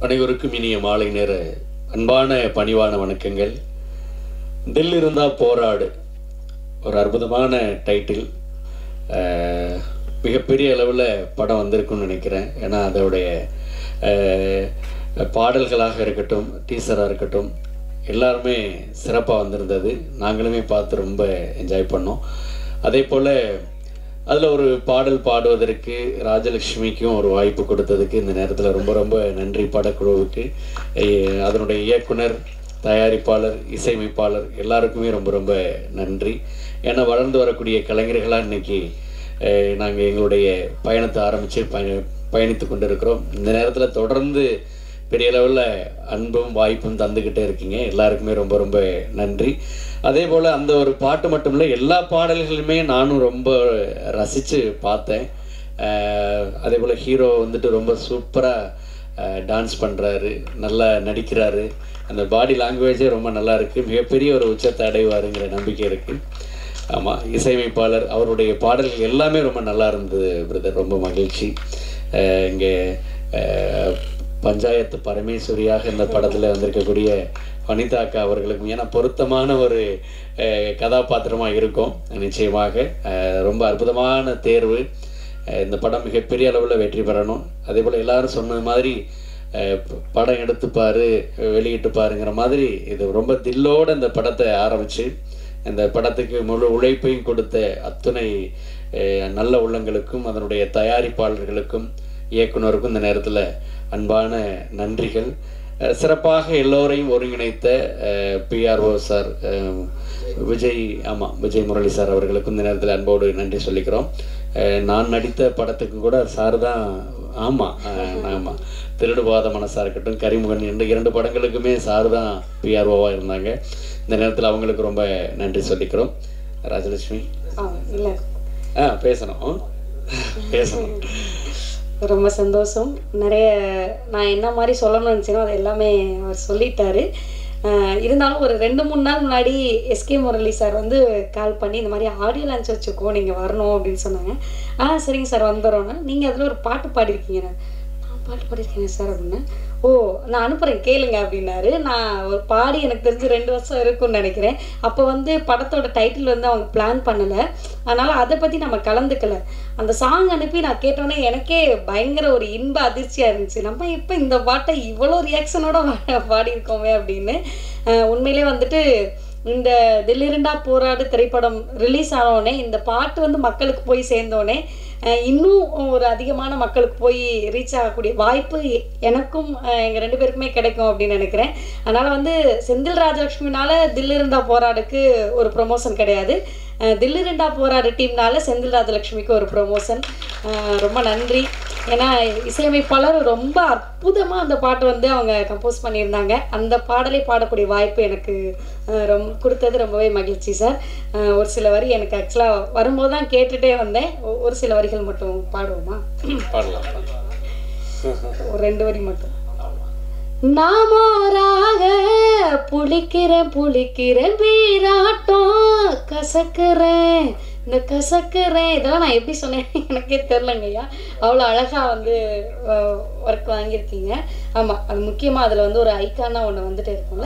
அனைவருக்கும் இனிய மாலை நேர அன்பான பணிவான வணக்கங்கள் தில் இருந்தா போராடு ஒரு அற்புதமான டைட்டில் அஹ், மிகப்பெரிய அளவில் படம் வந்திருக்கும்னு நினைக்கிறேன் ஏன்னா அதோடைய அஹ், பாடல்களாக இருக்கட்டும் டீசராக இருக்கட்டும் எல்லாருமே சிறப்பாக வந்திருந்தது நாங்களுமே பார்த்து ரொம்ப என்ஜாய் பண்ணோம் அதே போல் அதில் ஒரு பாடல் பாடுவதற்கு ராஜலட்சுமிக்கும் ஒரு வாய்ப்பு கொடுத்ததுக்கு இந்த நேரத்தில் ரொம்ப ரொம்ப நன்றி படக்குழுவுக்கு எ- அதனுடைய இயக்குனர் தயாரிப்பாளர் இசையமைப்பாளர் எல்லாருக்குமே ரொம்ப ரொம்ப நன்றி ஏன்னா வளர்ந்து வரக்கூடிய கலைஞர்களாக இன்னைக்கு நாங்கள் எங்களுடைய பயணத்தை ஆரம்பித்து பயண பயணித்து கொண்டிருக்கிறோம் இந்த நேரத்தில் தொடர்ந்து பெரிய லெவலில் அன்பும் வாய்ப்பும் தந்துக்கிட்டே இருக்கீங்க எல்லாருக்குமே ரொம்ப ரொம்ப நன்றி அதே போல் அந்த ஒரு பாட்டு மட்டும் இல்லை எல்லா பாடல்களுமே நானும் ரொம்ப ரசித்து பார்த்தேன் அஹ் அதே போல் ஹீரோ வந்துட்டு ரொம்ப சூப்பராக டான்ஸ் பண்ணுறாரு நல்லா நடிக்கிறாரு அந்த பாடி லாங்குவேஜே ரொம்ப நல்லா இருக்குது மிகப்பெரிய ஒரு உச்சத்தை அடைவாருங்கிற நம்பிக்கை இருக்குது ஆமாம் இசையமைப்பாளர் அவருடைய பாடல்கள் எல்லாமே ரொம்ப நல்லா இருந்தது பிரதர் ரொம்ப மகிழ்ச்சி அஹ் இங்கே அஹ், பஞ்சாயத்து பரமேஸ்வரியாக இந்த படத்தில் வந்திருக்கக்கூடிய வனிதா அக்கா அவர்களுக்கும் ஏன்னா பொருத்தமான ஒரு அஹ், கதாபாத்திரமாக இருக்கும் நிச்சயமாக அஹ், ரொம்ப அற்புதமான தேர்வு அஹ், இந்த படம் மிகப்பெரிய அளவில் வெற்றி பெறணும் அதே போல் எல்லாரும் சொன்னது மாதிரி அஹ், ப- படம் எடுத்து பாரு வெளியிட்டு பாருங்கிற மாதிரி இது ரொம்ப தில்லோட இந்த படத்தை ஆரம்பித்து இந்த படத்துக்கு முழு உழைப்பையும் கொடுத்த அத்துணை அஹ், நல்ல உள்ளங்களுக்கும் அதனுடைய தயாரிப்பாளர்களுக்கும் இயக்குனருக்கும் இந்த நேரத்தில் அன்பான நன்றிகள் அஹ், சிறப்பாக எல்லோரையும் ஒருங்கிணைத்த பிஆர்ஓ சார் அஹ், விஜய் ஆமாம் விஜய் முரளி சார் அவர்களுக்கும் இந்த நேரத்தில் அன்போடு நன்றி சொல்லிக்கிறோம் அஹ், நான் நடித்த படத்துக்கு கூட சார் தான் ஆமாம் ஆமாம் திருடுபாத மனசாக இருக்கட்டும் கரிமுகன் என்ற இரண்டு படங்களுக்குமே சார் தான் பிஆர்ஓவாக இருந்தாங்க இந்த நேரத்தில் அவங்களுக்கு ரொம்ப நன்றி சொல்லிக்கிறோம் ராஜலட்சுமி ஆ இல்லை ஆ பேசணும் பேசணும் ரொம்ப சந்தோஷம் நிறைய நான் என்ன மாதிரி சொல்லணும்னு நினச்சேனோ அது எல்லாமே அவர் சொல்லிட்டாரு ஆஹ் இருந்தாலும் ஒரு ரெண்டு மூணு நாள் முன்னாடி எஸ்கே முரளி சார் வந்து கால் பண்ணி இந்த மாதிரி ஆடியோ லான்ச் வச்சுக்கோ நீங்கள் வரணும் அப்படின்னு சொன்னாங்க ஆ சரிங்க சார் வந்துடுறோன்னா நீங்கள் அதில் ஒரு பாட்டு பாடிருக்கீங்க நான் பாட்டு பாடியிருக்கேங்க சார் அப்படின்னு ஓ நான் அனுப்புகிறேன் கேளுங்க அப்படின்னாரு நான் ஒரு பாடி எனக்கு தெரிஞ்சு ரெண்டு வருஷம் இருக்கும்னு நினைக்கிறேன் அப்போ வந்து படத்தோட டைட்டில் வந்து அவங்க பிளான் பண்ணலை அதனால் அதை பற்றி நம்ம கலந்துக்கல அந்த சாங் அனுப்பி நான் கேட்டோன்னே எனக்கே பயங்கர ஒரு இன்ப அதிர்ச்சியாக இருந்துச்சு நம்ம இப்போ இந்த பாட்டை இவ்வளோ ரியாக்ஷனோட பாடியிருக்கோமே அப்படின்னு அஹ் உண்மையிலே வந்துட்டு இந்த தில்லிருண்டா போராடு திரைப்படம் ரிலீஸ் ஆனோடனே இந்த பாட்டு வந்து மக்களுக்கு போய் சேர்ந்தோடனே அஹ் இன்னும் ஒரு அதிகமான மக்களுக்கு போய் ரீச் ஆகக்கூடிய வாய்ப்பு எ- எனக்கும் அஹ் எங்க ரெண்டு பேருக்குமே கிடைக்கும் அப்படின்னு நினைக்கிறேன் அதனால வந்து செந்தில் ராஜலட்சுமினால தில்லிருண்டா போராடுக்கு ஒரு ப்ரொமோஷன் கிடையாது அஹ் தில்லிருண்டா போராடு டீம்னால செந்தில் ராஜலட்சுமிக்கு ஒரு ப்ரொமோஷன் ரொம்ப நன்றி ஏன்னா இசையமைப்பாளர் ரொம்ப அற்புதமாக அந்த பாட்டு வந்து அவங்க கம்போஸ் பண்ணியிருந்தாங்க அந்த பாடலை பாடக்கூடிய வாய்ப்பு எனக்கு அஹ், ரொம்ப கொடுத்தது ரொம்பவே மகிழ்ச்சி சார் அஹ், ஒரு சில வரி எனக்கு ஆக்சுவலாக வரும்போது தான் கேட்டுட்டே வந்தேன் ஒ- ஒரு சில வரிகள் மட்டும் பாடுவோமா பாடலாம் ஒரு ரெண்டு வரி மட்டும் நாமோராக புளிக்கிறேன் புளிக்கிறேன் வீராட்டம் கசக்குறேன் இந்த கசக்குறேன் இதெல்லாம் நான் எப்படி சொன்னேன் எனக்கே தெரிலங்க ஐயா அவ்வளோ அழகாக வந்து ஒர்க் வாங்கியிருக்கீங்க ஆமாம் அது முக்கியமாக அதில் வந்து ஒரு ஐக்கானாக ஒன்று வந்துட்டு இருக்கும்ல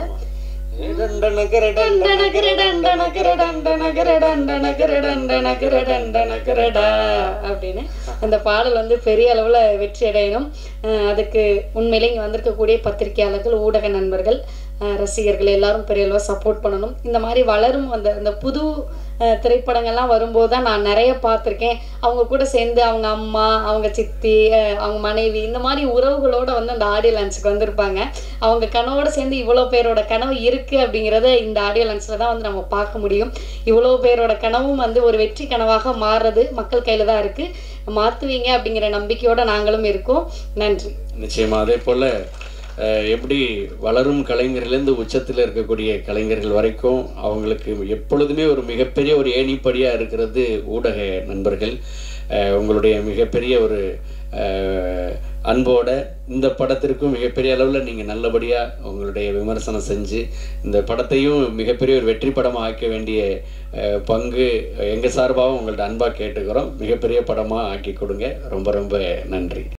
அப்படின்னு அந்த பாடல் வந்து பெரிய அளவில் வெற்றி அடையணும் அஹ் அதுக்கு உண்மையிலே இங்கே வந்திருக்கக்கூடிய பத்திரிகையாளர்கள் ஊடக நண்பர்கள் அஹ் ரசிகர்கள் எல்லாரும் பெரிய அளவில் சப்போர்ட் பண்ணணும் இந்த மாதிரி வளரும் அந்த அந்த புது அஹ் திரைப்படங்கள்லாம் வரும்போது தான் நான் நிறைய பார்த்துருக்கேன் அவங்க கூட சேர்ந்து அவங்க அம்மா அவங்க சித்தி அஹ் அவங்க மனைவி இந்த மாதிரி உறவுகளோட வந்து அந்த ஆடியோ லான்ச்சுக்கு வந்திருப்பாங்க அவங்க கனவோட சேர்ந்து இவ்வளோ பேரோட கனவு இருக்குது அப்படிங்கிறத இந்த ஆடியோ லான்ச்சில் தான் வந்து நம்ம பார்க்க முடியும் இவ்வளோ பேரோட கனவும் வந்து ஒரு வெற்றி கனவாக மாறுறது மக்கள் கையில் தான் இருக்குது மாற்றுவீங்க அப்படிங்கிற நம்பிக்கையோட நாங்களும் இருக்கோம் நன்றி நிச்சயமா அதே போல் எப்படி வளரும் கலைஞர்லேருந்து உச்சத்தில் இருக்கக்கூடிய கலைஞர்கள் வரைக்கும் அவங்களுக்கு எப்பொழுதுமே ஒரு மிகப்பெரிய ஒரு ஏணிப்படியாக இருக்கிறது ஊடக நண்பர்கள் அஹ், உங்களுடைய மிகப்பெரிய ஒரு அஹ், அன்போட இந்த படத்திற்கும் மிகப்பெரிய அளவில் நீங்கள் நல்லபடியாக உங்களுடைய விமர்சனம் செஞ்சு இந்த படத்தையும் மிகப்பெரிய ஒரு வெற்றி படமாக ஆக்க வேண்டிய அஹ், பங்கு எங்கள் சார்பாகவும் உங்கள்ட்ட அன்பாக கேட்டுக்கிறோம் மிகப்பெரிய படமாக ஆக்கி கொடுங்க ரொம்ப ரொம்ப நன்றி